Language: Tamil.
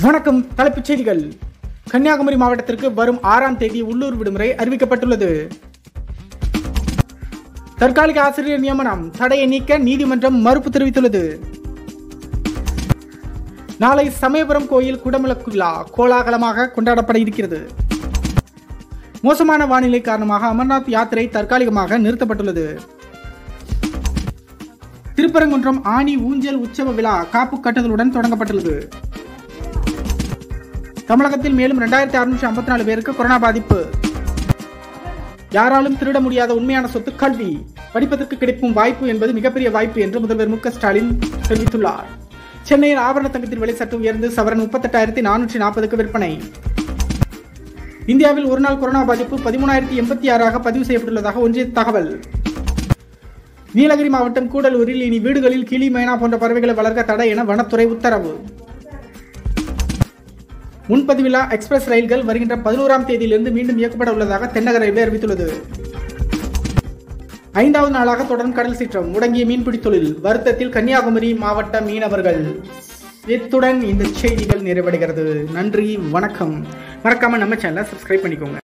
வணக்கம் தலைப்புச் செய்திகள் கன்னியாகுமரி மாவட்டத்திற்கு வரும் ஆறாம் தேதி உள்ளூர் விடுமுறை அறிவிக்கப்பட்டுள்ளது தற்காலிக ஆசிரியர் நியமனம் தடையை நீக்க நீதிமன்றம் மறுப்பு தெரிவித்துள்ளது நாளை சமயபுரம் கோயில் குடமுழக்கு விழா கோலாகலமாக கொண்டாடப்பட இருக்கிறது மோசமான வானிலை காரணமாக அமர்நாத் யாத்திரை தற்காலிகமாக நிறுத்தப்பட்டுள்ளது திருப்பரங்குன்றம் ஆணி ஊஞ்சல் உற்சவ விழா காப்பு கட்டுதலுடன் தொடங்கப்பட்டுள்ளது தமிழகத்தில் மேலும் இரண்டாயிரத்தி அறுநூற்றி ஐம்பத்தி நாலு பேருக்கு கொரோனா பாதிப்பு யாராலும் திருட முடியாத உண்மையான சொத்து கல்வி படிப்பதற்கு கிடைக்கும் வாய்ப்பு என்பது மிகப்பெரிய வாய்ப்பு என்று முதல்வர் மு க ஸ்டாலின் தெரிவித்துள்ளார் சென்னையில் ஆபரண தங்கத்தின் விலை சற்று உயர்ந்து சவரன் முப்பத்தெட்டாயிரத்தி நானூற்றி நாற்பதுக்கு விற்பனை இந்தியாவில் ஒருநாள் கொரோனா பாதிப்பு பதிமூணாயிரத்தி எண்பத்தி ஆறாக பதிவு செய்யப்பட்டுள்ளதாக ஒன்றிய தகவல் நீலகிரி மாவட்டம் கூடலூரில் இனி வீடுகளில் கிளி மைனா போன்ற பறவைகளை வளர்க்க தடை என வனத்துறை உத்தரவு முன்பதிவில்லா எக்ஸ்பிரஸ் ரயில்கள் வருகின்ற பதினோராம் தேதியிலிருந்து மீண்டும் இயக்கப்பட உள்ளதாக தென்னக ரயில்வே அறிவித்துள்ளது ஐந்தாவது நாளாக தொடரும் கடல் சீற்றம் முடங்கிய மீன்பிடி தொழில் வருத்தத்தில் கன்னியாகுமரி மாவட்ட மீனவர்கள் இத்துடன் இந்த செய்திகள் நிறைவடைகிறது நன்றி வணக்கம் மறக்காம நம்ம சேனலை சப்ஸ்கிரைப் பண்ணிக்கோங்க